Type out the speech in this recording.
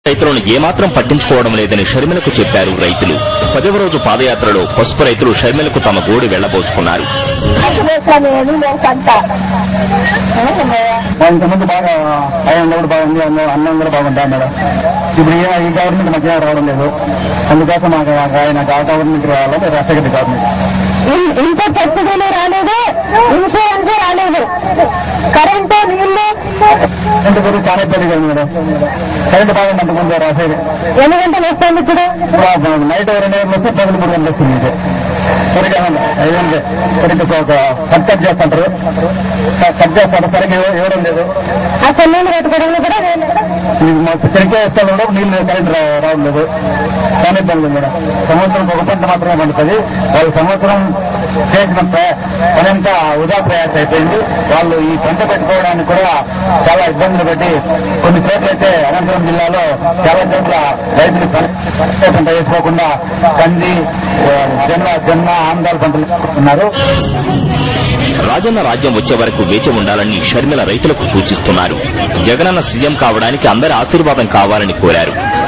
రైతులను ఏమాత్రం పట్టించుకోవడం లేదని షర్మిలకు చెప్పారు రైతులు పదవ రోజు పాదయాత్రలో పసుపు రైతులు షర్మిలకు తమ గోడు వెళ్లబోసుకున్నారు లేదు లేదు పంట ఇంతకుముందు బాగా ఆయన కూడా బాగుంది అన్న అన్నం కూడా బాగుంటాయి మేడం ఇప్పుడు ఈ ఈ గవర్నమెంట్ మధ్య రావడం లేదు అందుకోసం మాకు ఆయన ఆ గవర్నమెంట్ రావాలని రాజశేఖర్ గవర్నమెంట్ ఇన్- ఇంత సబ్సిడీలు రాలేదు ఇన్సూరెన్స్ రాలేదు కరెంటు నీళ్లు కరెంట్ గురించి చాలా ఇబ్బంది కదా మేడం కరెంట్ బాగుంది అంతకుముందు రాజశేఖర్ ఎన్ని గంటలు వస్తుంది ఇప్పుడు ఇప్పుడు నైట్ రెండు గంటలు వస్తే పగలు మూడు గంటలు వస్తుంది ఇది సరిగ్గా అయ్యింది సరిగ్గా ఒక కట్ కట్ చేస్తుంటారు కట్ చేస్తారు సరిగ్గా ఇవ్వ- ఇవ్వడం లేదు అసలు నీళ్లు కట్టుకోవడానికి కూడా లేదు. ఇది మాకు చెరికే వేస్తాను కూడా నీళ్ళు కరెంట్ రా- రావడం లేదు చాలా ఇబ్బంది ఉంది మేడం సంవత్సరం ఒక పంట మాత్రమే పండుతుంది వాళ్ళు సంవత్సరం చేసిన ప్ర- పనంతా వృధా ప్రయాస అయిపోయింది వాళ్ళు ఈ పంట పెట్టుకోవడానికి కూడా చాలా ఇబ్బందులు పెట్టి కొన్ని చోట్ల అయితే అనంతపురం జిల్లాలో చాలా చోట్ల రైతులు పంట పంట వేసుకోకుండా కంది ఆ, జొన్న జొన్న ఆంధ్రాల పంటలు ఉన్నారు రాజన్న రాజ్యం వచ్చే వరకు వేచి ఉండాలని షర్మిల రైతులకు సూచిస్తున్నారు జగనన్న సీఎం కావడానికి అందరి ఆశీర్వాదం కావాలని కోరారు